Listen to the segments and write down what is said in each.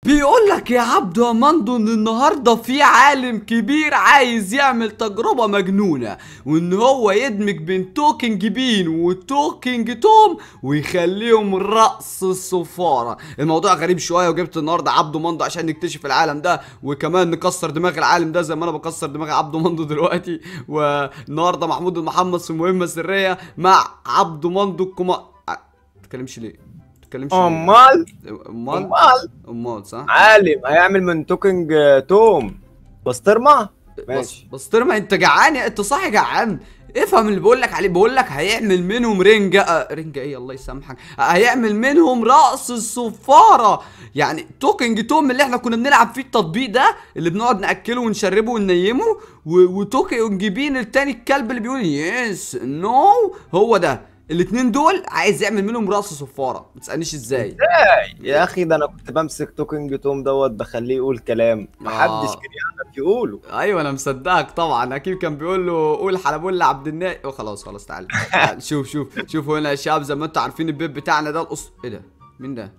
بيقول لك يا عبدو يا مندو ان النهارده في عالم كبير عايز يعمل تجربه مجنونه وان هو يدمج بين توكينج بين وتوكينج توم ويخليهم رأس الصفاره الموضوع غريب شويه وجبت النهارده عبدو مندو عشان نكتشف العالم ده وكمان نكسر دماغ العالم ده زي ما انا بكسر دماغ عبدو مندو دلوقتي والنهارده محمود المحمص في مهمه سريه مع عبدو مندو الكما تتكلمش ليه؟ تتكلمش ليه؟ امال امال امال امال صح؟ عالم هيعمل من توكينج آه، توم بسطرمه بس ماشي بس ترمى انت جعان يا- انت صح جعان افهم اللي بقول لك عليه بقول لك هيعمل منهم رنجة آه، رنجة ايه الله يسامحك آه، هيعمل منهم رأس الصفارة يعني توكينج توم اللي احنا كنا بنلعب فيه التطبيق ده اللي بنقعد ناكله ونشربه وننيمه و- وتوكينج بين التاني الكلب اللي بيقول يس نو هو ده الاتنين دول عايز يعمل منهم رأس صفارة ما تسألنيش ازاي يا اخي ده انا كنت بمسك توكينج توم دوت بخليه يقول كلام محدش آه. كان يعرف يقوله ايوه انا مصدقك طبعا اكيد كان بيقول له قول حلبولة عبد الناي أو خلاص خلاص تعال تعال شوف شوف شوفوا هنا يا شباب زي ما انتوا عارفين البيت بتاعنا ده القص ايه ده مين ده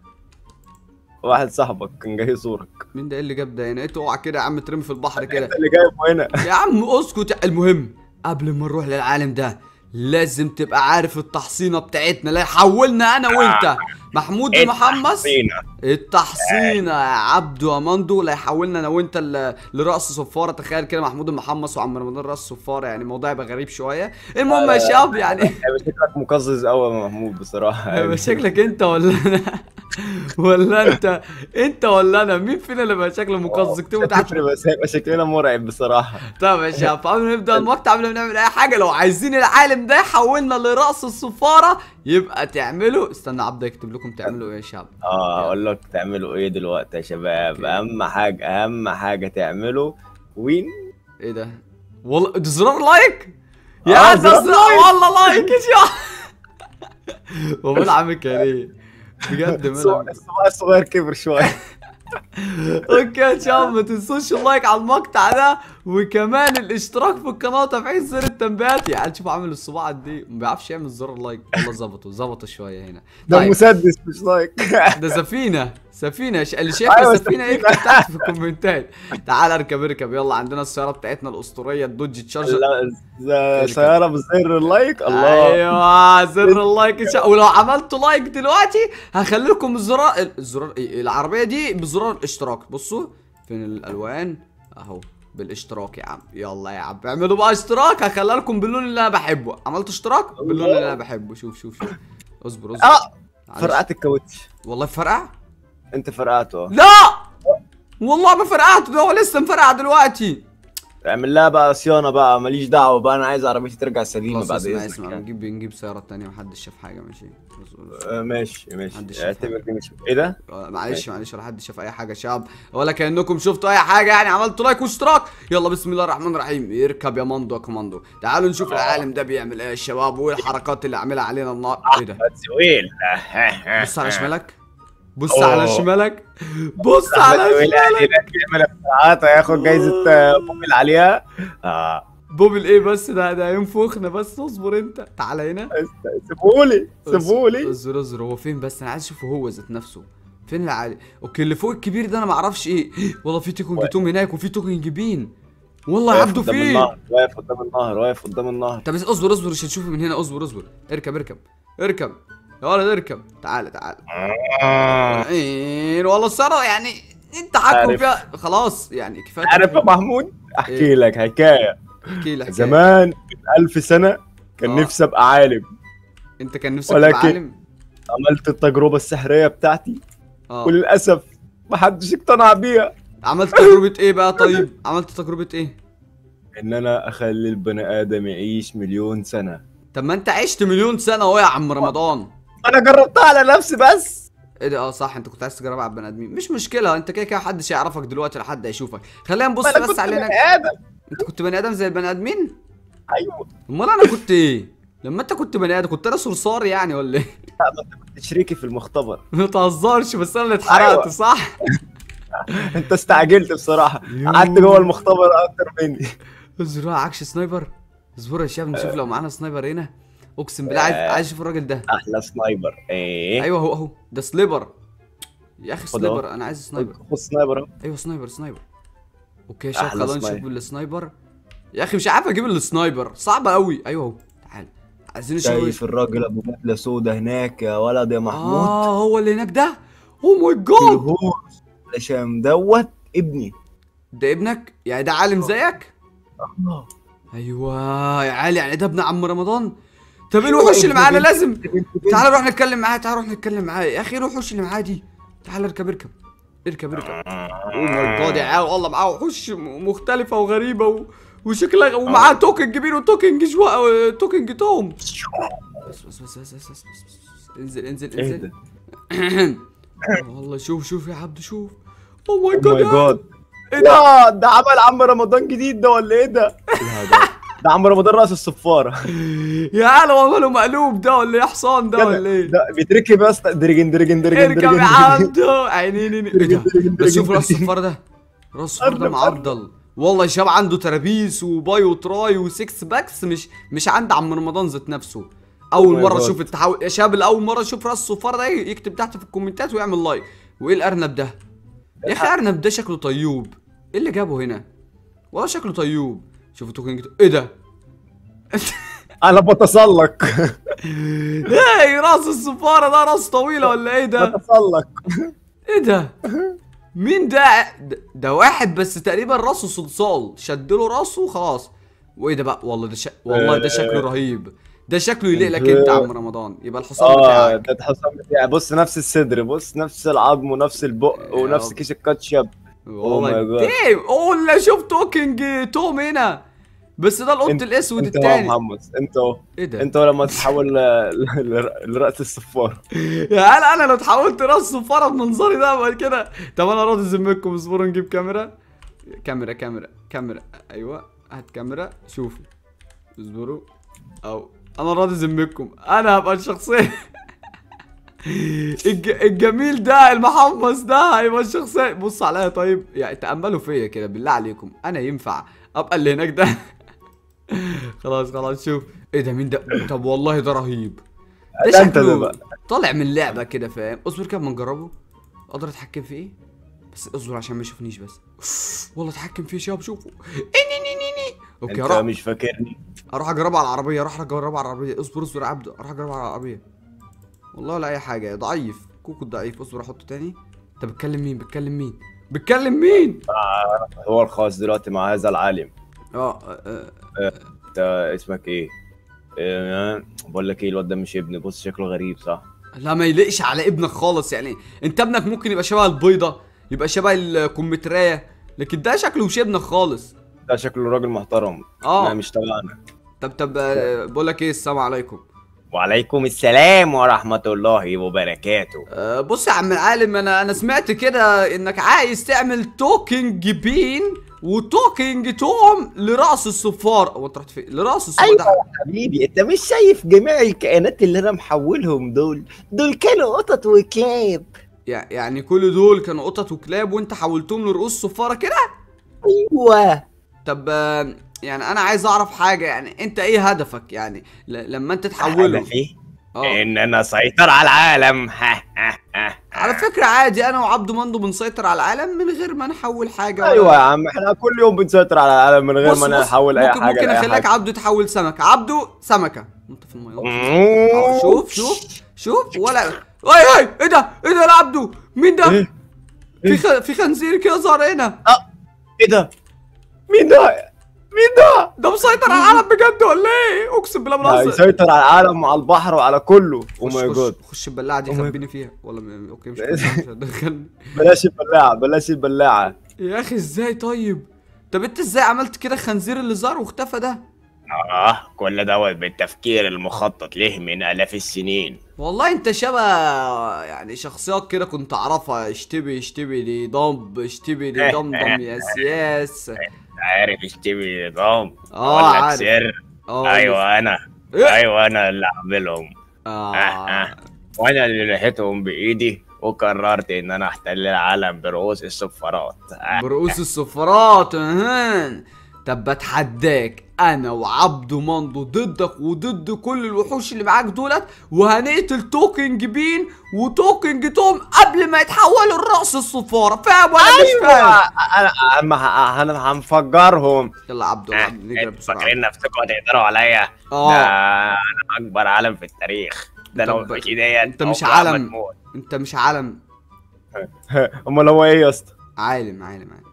واحد صاحبك كان جاي يزورك مين ده ايه اللي جاب ده هنا انت اوعى كده يا عم ترمي في البحر كده انت اللي جايبه هنا يا عم اسكت المهم قبل ما نروح للعالم ده لازم تبقى عارف التحصينه بتاعتنا لا يحولنا انا وانت محمود المحمص فينا التحصينه يا عبدو يا مندو لا يحولنا انا وانت ل- لراس صفاره تخيل كده محمود المحمص وعم رمضان راس صفاره يعني الموضوع يبقى غريب شويه المهم يا شباب يعني هيبقى شكلك مقزز قوي يا محمود بصراحه هيبقى شكلك انت ولا انا ولا انت انت ولا انا مين فينا اللي بقى شكله مقزز اكتبوا تحت شكله بس هيبقى شكلنا مرعب بصراحه طب يا شباب قبل ما نبدا المقطع قبل ما نعمل اي حاجه لو عايزين العالم ده يحولنا لراس الصفاره يبقى تعملوا استنى عبده يكتب لكم تعملوا ايه يا شباب اه اقول لك تعملوا ايه دلوقتي يا شباب أوكي. اهم حاجه اهم حاجه تعملوا وين ايه ده والله ده زرار لايك يا آه، ده زرار زرار والله لايك يا شباب والله عامل كده ليه بجد الصباع ملعب. الصباع الصغير كبر شويه اوكي يا شباب ما تنسوش اللايك على المقطع ده وكمان الاشتراك في القناه وتفعيل زر التنبيهات يعني شوف عامل الصباع قد ايه ما بيعرفش يعمل زر اللايك والله ظبطه ظبطه شويه هنا ده طيب مسدس مش لايك ده سفينه سفينه ش- اللي شايف أيوة، سفينه سفينة. يكتب تحت في الكومنتات تعال اركب اركب يلا عندنا السياره بتاعتنا الاسطوريه الدوج تشارجر لا، ز- سياره بزر اللايك الله ايوه زر اللايك إن شاء ولو عملتوا لايك دلوقتي هخلي لكم الزرار الزرار إيه؟ العربيه دي بزرار الاشتراك بصوا فين الالوان اهو بالاشتراك يا عم يلا يا عم اعملوا بقى اشتراك هخلي لكم باللون اللي انا بحبه عملت اشتراك باللون اللي انا بحبه شوف شوف شوف اصبر اصبر اه معلش. فرقعت الكاوتش والله فرقع انت فرقعته اه لا والله ما فرقعت ده هو لسه مفرقع دلوقتي اعمل لها بقى صيانه بقى ماليش دعوه بقى انا عايز عربيتي ترجع سليمه خلاص بعد اسمع اذنك اسمع يعني. نجيب نجيب سياره تانية محدش شاف حاجه ماشي آه، ماشي ماشي محدش اعتبر دي مش ايه ده آه، معلش معلش ولا حد شاف اي حاجه يا شباب ولا كانكم شفتوا اي حاجه يعني عملتوا لايك واشتراك يلا بسم الله الرحمن الرحيم يركب يا مندو يا كوماندو تعالوا نشوف العالم ده بيعمل ايه يا شباب وايه الحركات اللي عملها علينا النهارده ايه ده زويل بص على شمالك بص أوه. على شمالك بص على شمالك شمالك هياخد جايزه آه، موبيل عليها اه بوب الايه بس ده ده ينفخنا بس اصبر انت تعالى هنا سيبولي سيبولي اصبر اصبر هو فين بس انا عايز اشوفه هو ذات نفسه فين العالي اوكي اللي فوق الكبير ده انا ما اعرفش ايه والله في توكن جيتوم هناك وفي توكن جبين والله واقف عبده قدام فين النهر واقف قدام النهر واقف قدام النهر طب بس اصبر اصبر مش هتشوفه من هنا اصبر اصبر اركب اركب اركب يا ولد اركب تعال تعال إيه والله السيارة يعني انت حكم عارف. فيها خلاص يعني كفايه عارف يا محمود احكي لك حكايه احكي لك زمان من ألف سنه كان آه. نفسي ابقى عالم انت كان نفسك ولكن- تبقى عالم عملت التجربه السحريه بتاعتي اه وللاسف محدش اقتنع بيها عملت تجربة ايه بقى طيب عملت تجربة ايه ان انا اخلي البني ادم يعيش مليون سنه طب ما انت عشت مليون سنة اهو يا عم رمضان انا جربتها على نفسي بس ايه ده اه صح انت كنت عايز تجربها على البني ادمين مش مشكلة انت كده كده محدش يعرفك دلوقتي لحد هيشوفك خلينا نبص انا بس كنت علينا بني ادم انت كنت بني ادم زي البني ادمين ايوه امال انا كنت ايه لما انت كنت بني ادم كنت انا صرصار يعني ولا ايه كنت شريكي في المختبر ما تهزرش بس انا اللي اتحرقت أيوة. صح انت استعجلت بصراحه يوه. قعدت جوه المختبر اكتر مني الزراعة عكش سنايبر اصبر يا شباب نشوف لو معانا سنايبر هنا اقسم بالله عايز عايز اشوف الراجل ده احلى سنايبر ايه ايوه هو اهو ده سليبر يا اخي خد أهو. سنايبر انا عايز سنايبر خد سنايبر اهو ايوه سنايبر سنايبر اوكي يا شباب أحلى خلينا نشوف سنايبر. السنايبر يا اخي مش عارف اجيب السنايبر صعبه قوي ايوه اهو تعال عايزين نشوف شايف الراجل ابو بدله سودا هناك يا ولد يا محمود اه هو اللي هناك ده او ماي جاد الهوس علشان دوت ابني ده ابنك يعني ده عالم زيك آه. ايوه يا عالي يعني ده ابن عم رمضان طب ايه الوحوش اللي معانا لازم تعال نروح نتكلم معاه تعال نروح نتكلم معاه يا اخي ايه الوحوش اللي معاه دي تعال اركب اركب اركب اركب او ماي جاد يا عيال والله معاه وحوش م- مختلفه وغريبه و... وشكلها ومعاه توكن كبير وتوكن جشوا توكن توم بس بس بس بس بس, بس, بس, بس. انزل انزل ايه انزل ده والله شوف شوف يا عبد شوف او ماي او ماي جاد جاد ايه ده يا ده عمل عم رمضان جديد ده ولا ايه ده؟ لا ده ده عم رمضان راس الصفاره يا عيال هو ماله مقلوب ده ولا ايه حصان ده ولا ايه ده بيتركب يا اسطى درجن درجن درجن اركب درجن يا عبدو عينيني ايه ده درجن بس شوف درجن راس درجن. الصفار ده راس الصفار ده أرنب، معضل والله شاب عنده ترابيس وباي وتراي وسكس باكس مش مش عند عم رمضان ذات نفسه اول my مره God. اشوف التحول يا شاب الاول مره اشوف راس الصفار ده يكتب تحت في الكومنتات ويعمل لايك وايه الارنب ده يا اخي ارنب ده شكله طيوب ايه اللي جابه هنا والله شكله طيوب شوفوا توكن ايه ده انا بتسلق ايه راس الصفاره ده راس طويله ولا ايه ده بتسلق ايه ده مين ده ده- ده واحد بس تقريبا راسه صلصال شد له راسه وخلاص وايه ده بقى والله ده ش... والله ده شكله رهيب ده شكله يليق لك انت يا عم رمضان يبقى الحصان اه بتاعك ده الحصان بتاعي بص نفس الصدر بص نفس العظم ونفس البق يا ونفس رب. كيس الكاتشب والله my God. ديم ولا شوف توكينج توم هنا بس ده القط انت- الاسود انت اهو التاني يا محمد انت اهو ايه ده انت لما تتحول ل- ل- لراس الصفاره يا هل انا لو اتحولت راس صفاره بمنظري ده بعد كده طب انا راضي ذمتكم اصبروا نجيب كاميرا كاميرا كاميرا كاميرا ايوه هات كاميرا شوفوا اصبروا او انا راضي ذمتكم انا هبقى الشخصيه الج... الجميل ده المحمص ده هيبقى الشخصيه بص عليا طيب يعني تاملوا فيا كده بالله عليكم انا ينفع ابقى اللي هناك ده خلاص خلاص شوف ايه ده مين ده طب والله ده رهيب ده ده انت ده شكله بقى. طالع من لعبه كده فاهم اصبر كده اما نجربه اقدر اتحكم في ايه بس اصبر عشان ما يشوفنيش بس والله اتحكم فيه شباب شوفوا إني ني ني ني. اوكي انت اروح مش فاكرني اروح اجربها على العربيه اروح اجربها على العربيه اصبر اصبر يا عبده اروح اجربها على العربيه والله ولا اي حاجه ضعيف كوكو ضعيف اصبر احطه تاني انت بتكلم مين بتكلم مين بتكلم مين هو الخاص دلوقتي مع هذا العالم اه آه، آه، انت اسمك ايه؟ اه، بقول لك ايه الواد ده مش ابني بص شكله غريب صح؟ لا ما يليقش على ابنك خالص يعني انت ابنك ممكن يبقى شبه البيضه يبقى شبه الكمثريه لكن ده شكله مش ابنك خالص ده شكله راجل محترم اه. لا مش تبعنا طب طب آه، بقول لك ايه السلام عليكم وعليكم السلام ورحمة الله وبركاته أه بص يا عم العالم انا انا سمعت كده انك عايز تعمل توكينج بين وتوكينج توم لراس الصفار هو انت رحت فين لراس الصفار أيوة. ده حبيبي انت مش شايف جميع الكائنات اللي انا محولهم دول دول كانوا قطط وكلاب يع- يعني كل دول كانوا قطط وكلاب وانت حولتهم لرؤوس صفاره كده ايوه طب آه، يعني انا عايز اعرف حاجه يعني انت ايه هدفك يعني ل- لما انت تحولهم هدفي اه ان انا اسيطر على العالم على فكره عادي انا وعبده مندو بنسيطر على العالم من غير ما نحول حاجه ولا- ايوه يا عم احنا كل يوم بنسيطر على العالم من غير بص ما بص نحول اي ممكن حاجه ممكن لأي اخليك حاجة. عبده يتحول سمكه عبده سمكه انت في الميه آه، شوف شوف شوف ولا اي اي ايه ده ايه ده يا عبده مين ده إيه؟ في خ... في خنزير كده ظهر هنا ايه ده مين ده مين ده ده مسيطر على العالم بجد ولا ايه اقسم بالله ده بنهزر يسيطر على العالم وعلى البحر وعلى كله او خش ماي خش جاد خش البلاعه دي Oh my خبيني فيها ولا م... اوكي مش مش هتدخلني بلاش البلاعه بلاش البلاعه يا اخي ازاي طيب طب انت ازاي عملت كده الخنزير اللي ظهر واختفى ده اه كل دوت بالتفكير المخطط له من الاف السنين والله انت شبه يعني شخصيات كده كنت اعرفها اشتبي اشتبي لي ضب اشتبي لي ضمضم يا سياس عارف اشتبي نظام اه أقول لك عارف سر اه ايوه انا إيه؟ ايوه انا اللي عاملهم آه. وانا اللي لحيتهم بايدي وقررت ان انا احتل العالم برؤوس السفارات برؤوس السفارات اهان طب بتحداك انا وعبده ماندو ضدك وضد كل الوحوش اللي معاك دولت وهنقتل توكينج بين وتوكينج توم قبل ما يتحولوا لرأس الصفارة فاهم ولا مش فاهم انا انا ه- انا هنفجرهم يلا عبده آه، عبده نجري انتوا بسرعة فاكرين نفسكم هتقدروا عليا ده اه انا اكبر عالم في التاريخ ده لو طب مفيش ايديا انت مش عمرها ما عالم. تموت. انت مش عالم امال هو ايه يا اسطى عالم عالم عالم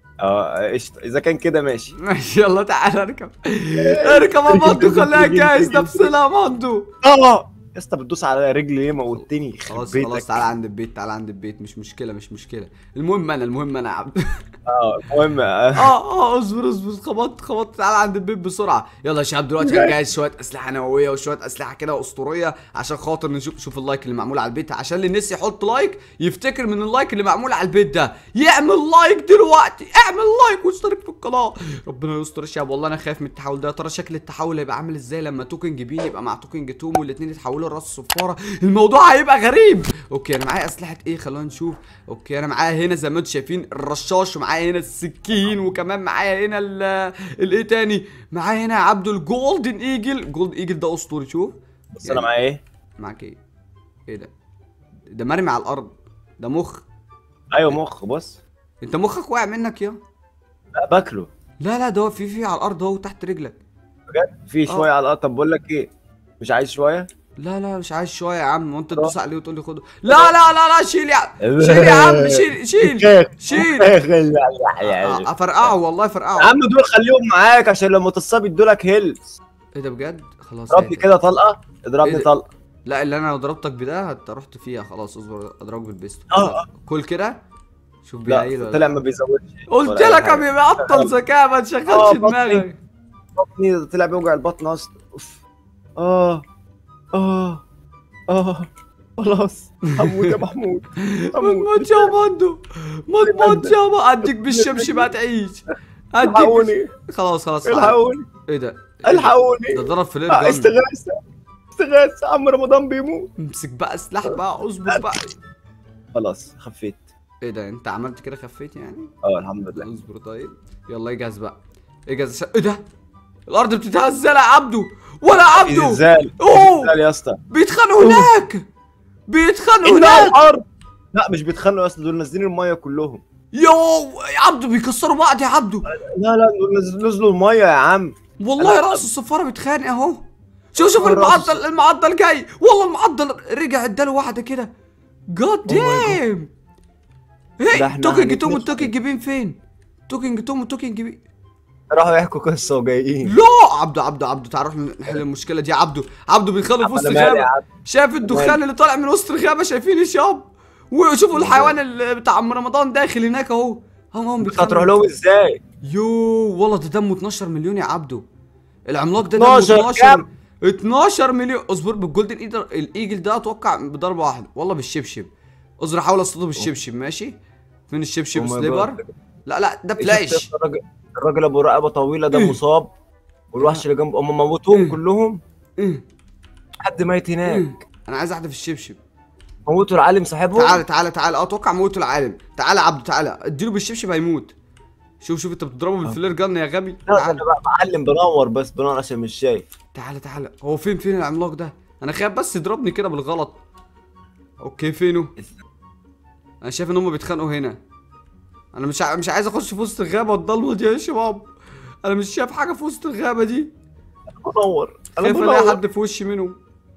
اه قشطه اذا كان كده ماشي ماشي يلا تعالى اركب اركب يا ماندو خليها جاهز نفسنا يا ماندو اه يا اسطى بتدوس على رجلي ليه موتني يخرب خلاص بيتك. خلاص تعالى عند البيت تعالى عند البيت مش مشكلة مش مشكلة المهم انا المهم انا يا عبد اه المهم آه، اه اه اصبر اصبر خبطت خبطت تعالى عند البيت بسرعة يلا يا شباب دلوقتي هنجهز شوية اسلحة نووية وشوية اسلحة كده اسطورية عشان خاطر نشوف شوف اللايك اللي معمول على البيت عشان اللي نسي يحط لايك يفتكر من اللايك اللي معمول على البيت ده يعمل لايك دلوقتي اعمل لايك واشترك في القناة ربنا يستر يا شباب والله انا خايف من التحول ده يا ترى شكل التحول هيبقى عامل ازاي لما توكنج بين يبقى مع توكنج توم والاثنين يتحولوا لراس الصفارة الموضوع هيبقى غريب اوكي انا معايا اسلحة ايه خلونا نشوف اوكي انا معايا هنا زي ما انتم شايفين الرشاش ومعايا هنا السكين وكمان معايا هنا ال الايه تاني معايا هنا يا عبدو الجولدن ايجل جولد ايجل ده اسطوري شوف بس انا معايا ايه معاك ايه ايه ده ده مرمي على الارض ده مخ ايوه مخ بص انت مخك واقع منك يا لا باكله لا لا ده هو في في على الارض اهو تحت رجلك بجد في شويه على الارض طب بقول لك ايه مش عايز شويه لا لا مش عايز شويه يا عم وانت تدوس عليه وتقول لي خده لا لا لا لا شيل يا عم شيل يا عم شيل شيل شيل آه، افرقعه والله يا افرقعه عم دول خليهم معاك عشان لما تصاب يدولك هيلز ايه ده بجد خلاص اضربني اهدى. كده طلقه إيه اضربني ده؟ طلقه لا اللي انا لو ضربتك بده انت رحت فيها خلاص اصبر اضربك بالبيستو آه، آه. كل كده شوف بيعيل لا ولا طلع لا. ما بيزودش قلت ولا أي لك يا حاجة. بيبقى عطل ذكاء ما تشغلش آه، بطني. دماغك بطني طلع بيوجع البطن اصلا اوف اه اه اه خلاص هموت يا محمود ما هموت تموتش يا ماندو ما تموتش يا ما اديك بالشمشم هتعيش اديك بالش- الحقوني خلاص خلاص الحقوني ايه ده الحقوني ده ضرب في ليل آه، جن. استغاثه استغاثه عم رمضان بيموت امسك بقى سلاح بقى اصبر بقى خلاص خفيت ايه ده انت عملت كده خفيت يعني اه الحمد لله اصبر طيب يلا اجهز بقى اجهز عشان- ايه ده الارض بتتهز يا عبدو ولا عبدو زلزال أوه. زلزال يا اسطى بيتخانقوا هناك بيتخانقوا إيه ده هناك الارض لا مش بيتخانقوا يا اسطى دول نازلين الميه كلهم يو يا عبدو بيكسروا بعض يا عبدو لا لا دول نز- نزلوا الميه يا عم والله أنا- راس الصفاره بيتخانق اهو شوف شوف والله رأس المعضل المعضل جاي والله المعضل رجع اداله واحده كده جاد Oh my God. دام ده هي احنا توكينج توم هنتنفس. والتوكينج بين فين توكينج توم والتوكينج بين راحوا يحكوا قصه وجايين لا عبدو عبدو عبدو تعال نروح نحل المشكله دي يا عبدو عبدو بيدخلوا في وسط أنا مالي يا الغابه عم شايف الدخان اللي طالع من وسط الغابه شايفين الشاب وشوفوا الحيوان اللي بتاع عم رمضان داخل هناك اهو هم هم انت هتروح لهم ازاي يو والله ده دمه 12 مليون يا عبدو العملاق ده دمه 12 12 كام؟ 12 مليون اصبر بالجولدن ايدر الايجل ده اتوقع بضربه واحده والله بالشبشب اصبر احاول اصطاده بالشبشب ماشي فين الشبشب Oh my سليبر God. لا لا ده شفت فلاش الراجل الراجل ابو رقبه طويله ده إيه. مصاب والوحش اللي جنبه هم موتوهم إيه. كلهم إيه، حد ميت هناك إيه. انا عايز احدف الشبشب موتوا العالم صاحبهم تعالى تعالى تعالى اه اتوقع موته العالم تعالى يا عبدو تعالى اديله بالشبشب هيموت شوف شوف انت بتضربه بالفلير جن يا غبي لا ده تعالى انا بقى معلم بنور بس بنور عشان مش شايف تعالى تعالى هو فين فين العملاق ده انا خايف بس يضربني كده بالغلط اوكي فينه انا شايف ان هم بيتخانقوا هنا انا مش ع... مش عايز اخش في وسط الغابه الضلمه دي يا شباب انا مش شايف حاجه في وسط الغابه دي بنور انا خايف الاقي بنور حد في وشي منهم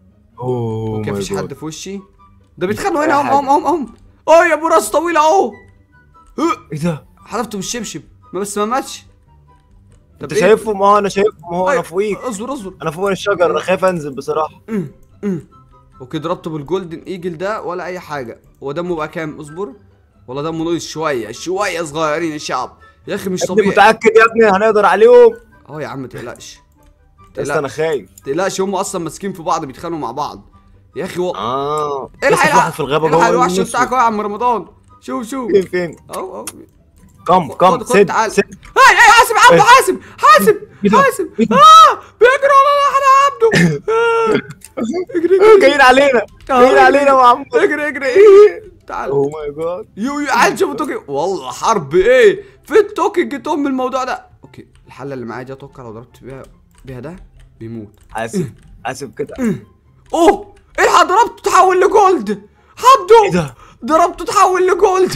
اوه اوكي my مفيش God. حد في وشي ده بيتخانقوا هنا أي هم حاجة. هم هم هم اه يا ابو راس طويل اهو اه، ايه ده حلفته بالشبشب ما بس ما ماتش انت إيه؟ شايفهم اه انا شايفهم اهو انا أيوة، فوقيك اصبر اصبر انا فوق الشجر انا خايف انزل بصراحه أم، أم. اوكي ضربته بالجولدن ايجل ده ولا اي حاجه هو دمه بقى كام اصبر والله دمه ناقص شويه شويه صغيرين الشعب يا اخي مش انت طبيعي متاكد يا ابني هنقدر عليهم اه يا عم ما تقلقش بس انا تقلقش خايف تقلقش هم اصلا ماسكين في بعض بيتخانقوا مع بعض يا اخي و... اه الحق بس واحد في الغابه الحق جوه الوحش النص. بتاعك اهو يا عم رمضان شوف شوف فين فين اهو اهو كم خد- كم خد سد تعال. سد هاي هاي حاسب يا عبدو إيه؟ حاسب حاسب إيه ده؟ حاسب إيه ده؟ اه بيجروا على احنا يا عبدو آه. اجري اجري جايين علينا جايين علينا يا محمود اجري اجري ايه تعال اوه ماي جاد يو يو عايز شوف توكي والله حرب ايه في التوكينج توم من الموضوع ده اوكي الحله اللي معايا دي اتوقع لو ضربت بيها بيها ده بيموت اسف اسف كده اوه الحق ضربته تحول لجولد ايه حمدو ده؟ ضربته تحول لجولد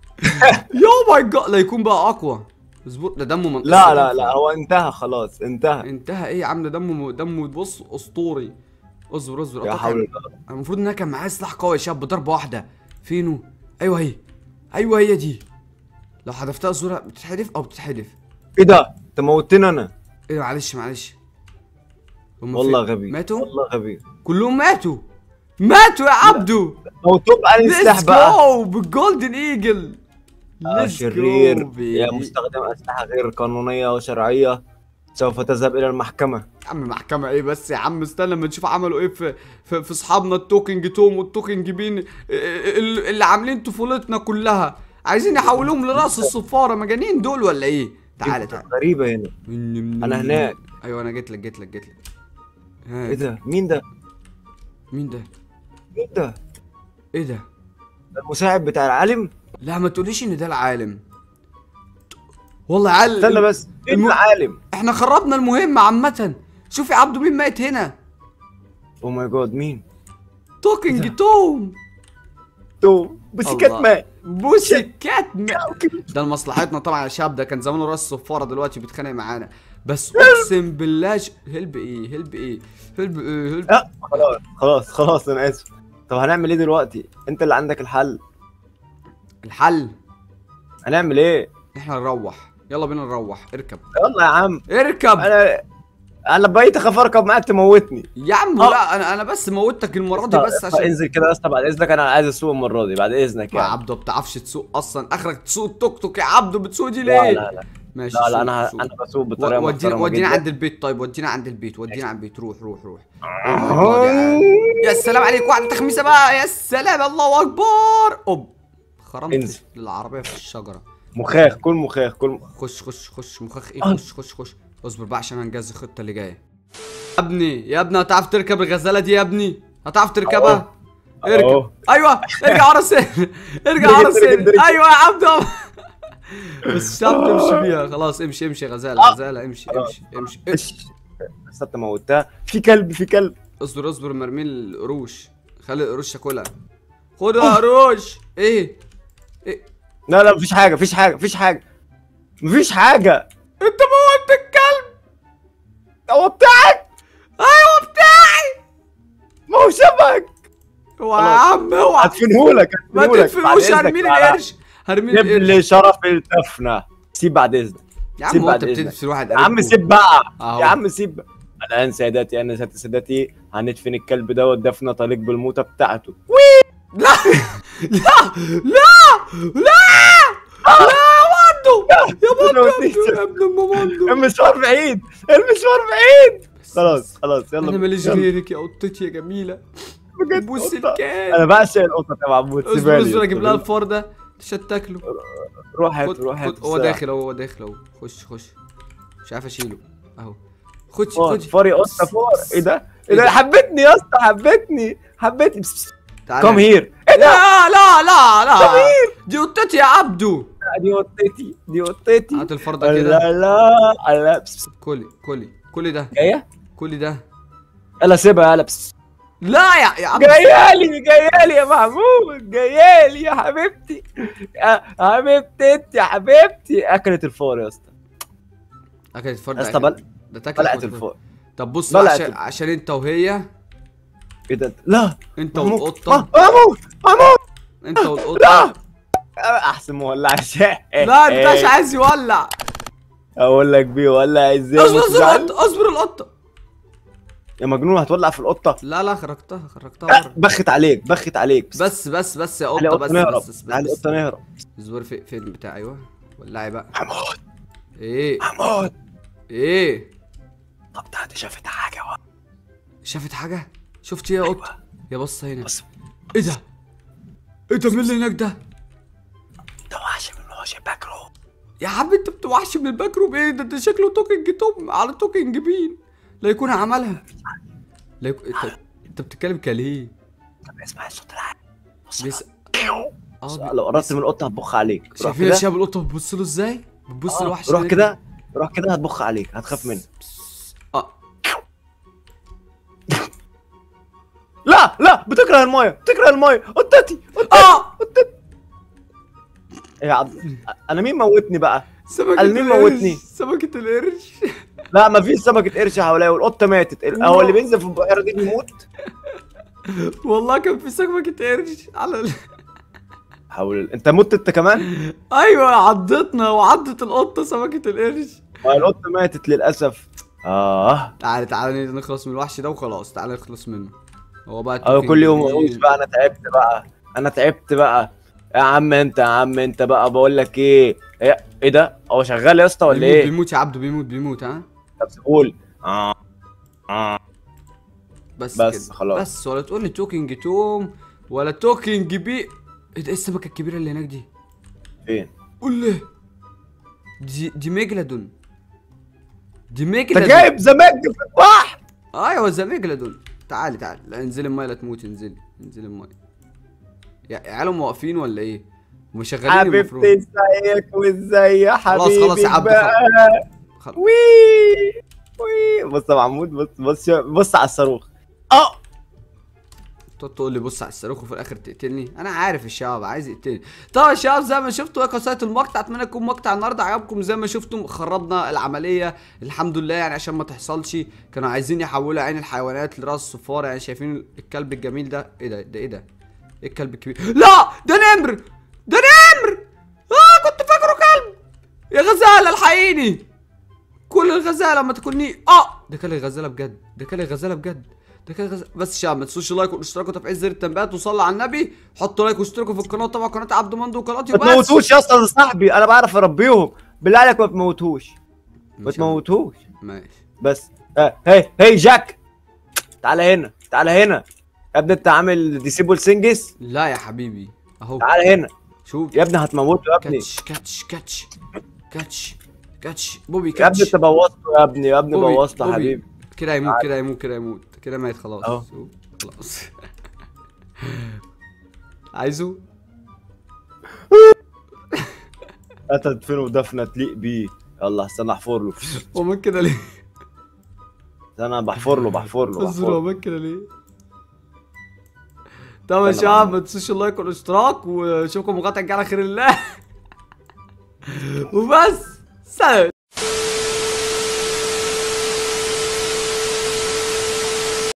يو ماي جاد لا يكون بقى اقوى اصبر ده دمه من لا لا لا هو انتهى خلاص انتهى انتهى ايه يا عم ده دمه دمه بص اسطوري اصبر اصبر يا أتوقع حول إن- الله المفروض انها كان معايا سلاح قوي يا شاب بضربه واحده فينه ايوه هي ايوه هي دي لو حذفتها الصوره بتتحدف او بتتحدف ايه ده؟ انت موتني انا ايه ده معلش معلش هم والله فين؟ غبي ماتوا والله غبي كلهم ماتوا ماتوا يا عبدو موتوه بأنهي سلاح ليتس بقى؟ جو بالجولدن ايجل آه، Let's شرير go, يا baby. مستخدم أسلحة غير قانونية وشرعية سوف تذهب إلى المحكمة يا عم محكمة ايه بس يا عم استنى لما نشوف عملوا ايه في في, في اصحابنا التوكينج توم والتوكينج بين ال- اللي عاملين طفولتنا كلها عايزين يحولوهم لراس الصفارة مجانين دول ولا ايه؟ تعالى تعالى غريبة هنا أنا هناك ايوه انا جيت لك جيت لك جيت لك ها، إيه ده؟ مين ده؟ مين ده؟ مين ده؟ ايه ده؟ ده المساعد بتاع العالم؟ لا ما تقوليش ان ده العالم والله عال استنى بس مين الم- العالم؟ احنا خربنا المهمة عامة شوف يا عبدو مين مات هنا أوه ماي جاد مين؟ توكينج توم تو بوسيكات الله. مات بوسي كات ده لمصلحتنا طبعا يا شاب ده كان زمانه راس صفاره دلوقتي بيتخانق معانا بس اقسم بالله ش... هلب ايه هلب ايه هلب ايه هلب لا خلاص خلاص خلاص أنا آسف طب هنعمل إيه دلوقتي؟ أنت اللي عندك الحل الحل هنعمل إيه؟ احنا نروح يلا بينا نروح اركب يلا يا عم اركب أنا أنا بقيت أخاف أركب معاك تموتني يا عم آه. لا انا انا بس موتك المره دي بس طب عشان انزل كده يا اسطى بعد اذنك انا عايز اسوق المره دي بعد اذنك يا يعني عبدو ما بتعرفش تسوق اصلا اخرك تسوق التوك توك يا عبدو بتسوق دي ليه لا لا لا ماشي لا, لا سوق، انا سوق. انا بسوق بطريقه و- ودينا محترمه ودينا جدا. عند البيت طيب ودينا عند البيت ودينا عند البيت روح روح روح Oh my God يا عم. يا سلام عليك واحدة تخميسة بقى يا سلام الله أكبر أوب خرمت انزل. العربية في الشجرة مخاخ كل مخاخ كل خش خش خش مخخ ايه آه. خش خش خش اصبر بقى عشان هنجهز الخطة اللي جاية يا ابني يا ابني هتعرف تركب الغزالة دي يا ابني هتعرف تركبها اركب أهو. ايوه ارجع ورا السن ارجع درجة، ورا درجة، السن درجة. ايوه يا عبد بس مش هتعرف تمشي فيها خلاص امشي امشي يا غزالة غزالة امشي امشي امشي ايش بس انت موتها في كلب في كلب اصبر اصبر مرمي القروش خلي القروش تاكلها خدها يا قروش ايه ايه لا لا مفيش حاجه مفيش حاجه مفيش حاجه مفيش حاجه انت موت الكلب هو بتاعك ايوه بتاعي ما هو شبك هو يا عم اوعى هدفنهولك ما هدفنهولك بعد تدفنوش إذنك. هرمي لي لا، لا. القرش هرمي جيب لي القرش لي شرف الدفنه سيب بعد اذنك يا عم سيب هو بعد انت إذنك. بتدفن واحد يا عم قريبكم. سيب بقى أهو. يا عم سيب الان سيداتي انا سادتي هندفن الكلب دوت دفنه تليق بالموتة بتاعته لا لا لا لا لا ماندو يا ماندو يا ابن- يا ابن ام ماندو المشوار بعيد المشوار بعيد خلاص خلاص يلا انا ماليش يلا. غيرك يا قطتي يا جميله بجد بوس قطة. الكان انا بعشق القطط يا محمود اصبر سيبها لي. اصبر اجيب لها الفار ده عشان تاكله روح هات خد روح هات خد هو داخل اهو هو داخل اهو خش خش مش عارف اشيله اهو خد خد خد فاري قطه فور ايه ده؟ ايه إيه ده ده؟ حبتني يا اسطى حبتني حبتني تعالى كم هير ايه ده؟ لا لا لا لا دي قطتي يا عبدو دي قطتي دي قطتي هات الفار ده كده لا لا لا بس- كلي كلي كلي ده جايه؟ كلي ده يلا سيبها يلا بس لا يا يا عبدو جايه لي جايه لي يا محمود جايه لي يا حبيبتي يا حبيبتي انت يا حبيبتي اكلت الفار يا اسطى اكلت الفار يا ده اسطى أكل. بل- ده تاكل بلعت الفار طب بص بلعت عشان, الفار. عشان انت وهي ايه ده؟ لا انت محمود والقطه محمود محمود انت لا والقطه احسن مولع شاي لا انت مش عايز يولع اقول لك بيه ولع ازاي اصبر ما اصبر تزعل. القطه اصبر القطه يا مجنون هتولع في القطه لا لا خرجتها خرجتها أه، بره بخت عليك بخت عليك بس بس بس يا تعالي قطه قطه بس نهرب بس بس تعالي بس قطه نهرب الزوار في فين بتاع ايوه ولعي بقى محمود ايه محمود ايه طب ده دي شافت حاجه وا. شافت حاجه شفت ايه يا قطه يا بص هنا بص ايه ده ايه ده مين اللي هناك ده ده وحش من وحش باكرو يا عم انت بتوحش من الباكروب ايه ده ده شكله توكينج توم على توكينج بين لا يكون عملها لا يكون انت انت بتتكلم كليه طب اسمع الصوت العالي بص بيس اه لو قربت من القطه هتبخ عليك روح شايفين يا كده شباب القطه بتبص له ازاي بتبص آه، لوحش روح هناك. كده روح كده هتبخ عليك هتخاف منه اه لا لا بتكره المايه بتكره المايه قطتي قطتي اه يا عبد انا مين موتني بقى سمكة قال مين القرش. موتني؟ سمكة القرش لا مفيش سمكة قرش حواليا والقطة ماتت هو اللي بينزل في البحيرة دي بيموت والله كان في سمكة قرش على ال... حول انت مت انت كمان ايوه عضتنا وعضت القطة سمكة القرش ما القطة ماتت للأسف اه تعالى تعالى نخلص من الوحش ده وخلاص تعالى نخلص منه هو بقى اه التوكينج كل يوم دي- اقول بقى انا تعبت بقى انا تعبت بقى يا عم انت يا عم انت بقى بقول لك ايه ايه ايه ده هو شغال يا اسطى ولا بيموت ايه بيموت يا عبده بيموت بيموت ها طب قول اه اه بس بس كده. خلاص. بس ولا تقول لي توكينج توم ولا توكينج بي ايه ده ايه السمكة الكبيرة اللي هناك دي فين قول لي دي دي ميجلادون دي انت ميجلادون جايب زماج في البحر ايوه زي ميجلادون تعالي تعالي لا انزلي المايه لا تموتي انزلي انزلي المايه يا عيالهم واقفين ولا ايه؟ هم شغالين المفروض حبيبتي ازيك وازاي يا خلاص حبيبي خلاص يا عبد بقى خلاص وي وي بص يا محمود بص بص بص على الصاروخ اه تقعد تقول لي بص على الصاروخ وفي الاخر تقتلني انا عارف الشباب عايز يقتلني طبعا يا شباب زي ما شفتوا ايه قصه المقطع اتمنى يكون مقطع النهارده عجبكم زي ما شفتم خربنا العمليه الحمد لله يعني عشان ما تحصلش كانوا عايزين يحولوا عين الحيوانات لراس الصفار يعني شايفين الكلب الجميل ده ايه ده ده ايه ده ايه الكلب الكبير لا ده نمر ده نمر اه كنت فاكره كلب يا غزاله الحقيني كل الغزاله ما تاكلني اه ده كان الغزاله بجد ده كان الغزاله بجد ده كان الغزاله بس شباب ما تنسوش اللايك والاشتراك وتفعيل زر التنبيهات وصلوا على النبي حطوا لايك واشتركوا في القناه طبعا قناه عبد مندو وقناتي ما وبس تموتوش يا اسطى ده صاحبي انا بعرف اربيهم بالله عليك ما تموتوش ما مش تموتوش ماشي بس آه. هي هي جاك تعالى هنا تعالى هنا يا ابني انت عامل ديسيبل سنجس لا يا حبيبي اهو تعالى هنا شوف يا ابني هتموته يا ابني كاتش كاتش كاتش كاتش كاتش بوبي يا ابني كاتش انت بوظته يا ابني يا ابني بوبي، بوظته بوبي. حبيبي كده يموت كده يموت كده يموت كده ميت خلاص أهو. شوف، خلاص عايزه قتل فين ودفنه تليق بيه يلا استنى احفر له هو من كده ليه؟ استنى بحفر له بحفر له انظر بحفر هو له. من كده ليه؟ طبعا يا استنى شباب بقى. ما تنسوش اللايك والاشتراك واشوفكم مقاطع على خير الله وبس سلام